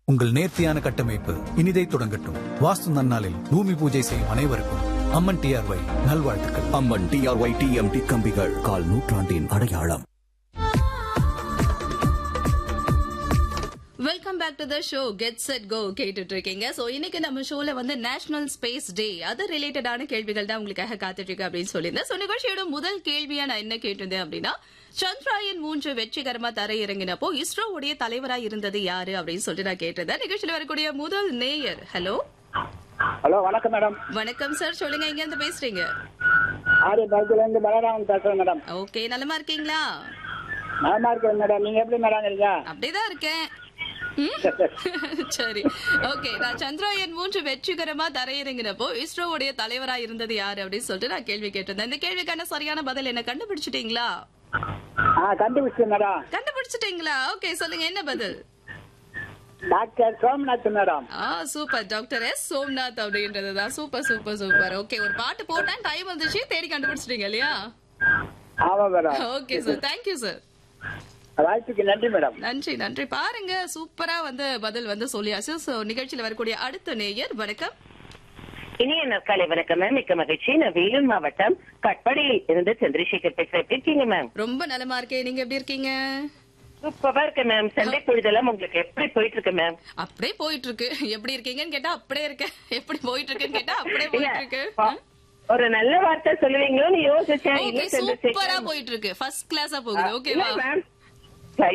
உங்கள் நேர்த்தியான கட்டமைப்பு இனிதை தொடங்கட்டும் வாஸ்து நன்னாளில் பூமி பூஜை செய்யும் அனைவருக்கும் அம்மன் டிஆர்ஒய் நல்வாழ்த்துக்கள் அம்மன் டிஆர்ஒய் டிஎம்டி கம்பிகள் கால் நூற்றாண்டின் அடையாளம் welcome back to the show get set go கேட்டுட்டு இருக்கீங்க சோ இன்னைக்கு நம்ம ஷோல வந்து நேஷனல் ஸ்பேஸ் டே அது ரிலேட்டடான கேள்விகள் தான் உங்களுக்காக காத்துட்டு இருக்கு அப்படின்னு சொல்லியிருந்தேன் சோ நிகழ்ச்சியோட முதல் கேள்வியா நான் என்ன கேட்டிருந்தேன் அப்படின்னா சந்திராயன் மூன்று வெற்றிகரமா தர இறங்கினப்போ இஸ்ரோவுடைய தலைவரா இருந்தது யாரு அப்படின்னு சொல்லிட்டு நான் கேட்டிருந்தேன் நிகழ்ச்சியில் வரக்கூடிய முதல் நேயர் ஹலோ ஹலோ வணக்கம் மேடம் வணக்கம் சார் சொல்லுங்க எங்க இருந்து பேசுறீங்க ஆரிய பகுதியில இருந்து பலராமன் பேசுறேன் மேடம் ஓகே நலமா இருக்கீங்களா நலமா இருக்கேன் மேடம் நீங்க எப்படி மேடம் இருக்கீங்க அப்படிதான் இருக்கேன் ம்? சரி ஓகே நான் சந்திராயன் மூன்று வெற்றிகரமா தரையிறங்கினப்போ இஸ்ரோவுடைய தலைவரா இருந்தது யாரு அப்படின்னு சொல்லிட்டு நான் கேள்வி கேட்டிருந்தேன் இந்த கேள்விக்கான சரியான பதில் என்ன கண்டுபிடிச்சிட்டீங்களா ஆ கண்டுபிடிச்சேன் மேடம் கண்டுபிடிச்சிட்டீங்களா ஓகே சொல்லுங்க என்ன பதில் டாக்டர் சோம்நாத் மேடம் ஆ சூப்பர் டாக்டர் எஸ் சோம்நாத் அப்படின்றது தான் சூப்பர் சூப்பர் சூப்பர் ஓகே ஒரு பாட்டு போட்டேன் டைம் வந்துச்சு தேடி கண்டுபிடிச்சிட்டீங்க இல்லையா ஆமா madam okay sir thank you sir வாய்ப்புக்கு நன்றி மேடம் நன்றி நன்றி பாருங்க சூப்பரா வந்து பதில் வந்து சொல்லியாச்சு சோ நிகழ்ச்சியில வரக்கூடிய அடுத்த நேயர் வணக்கம் இனிய நற்காலை வணக்கம் மேம் மிக்க மகிழ்ச்சி நான் வேலூர் மாவட்டம் கட்படியில் இருந்து சந்திரசேகர் பேசுறேன் எப்படி இருக்கீங்க மேம் ரொம்ப நலமா இருக்கேன் நீங்க எப்படி இருக்கீங்க சூப்பரா இருக்கு மேம் சண்டை பொழுதெல்லாம் உங்களுக்கு எப்படி போயிட்டு இருக்கு மேம் அப்படியே போயிட்டு இருக்கு எப்படி இருக்கீங்கன்னு கேட்டா அப்படியே இருக்க எப்படி போயிட்டு இருக்குன்னு கேட்டா அப்படியே இல்ல, போயிட்டு இருக்கு பா- ஒரு நல்ல வார்த்தை சொல்லுவீங்களோன்னு யோசிச்சேன் ஓகே இல்ல சூப்பரா சந்திரசேகர் போயிட்டு இருக்கு ஃபர்ஸ்ட் கிளாஸா போகுது இல்ல ஓகேவா மேம்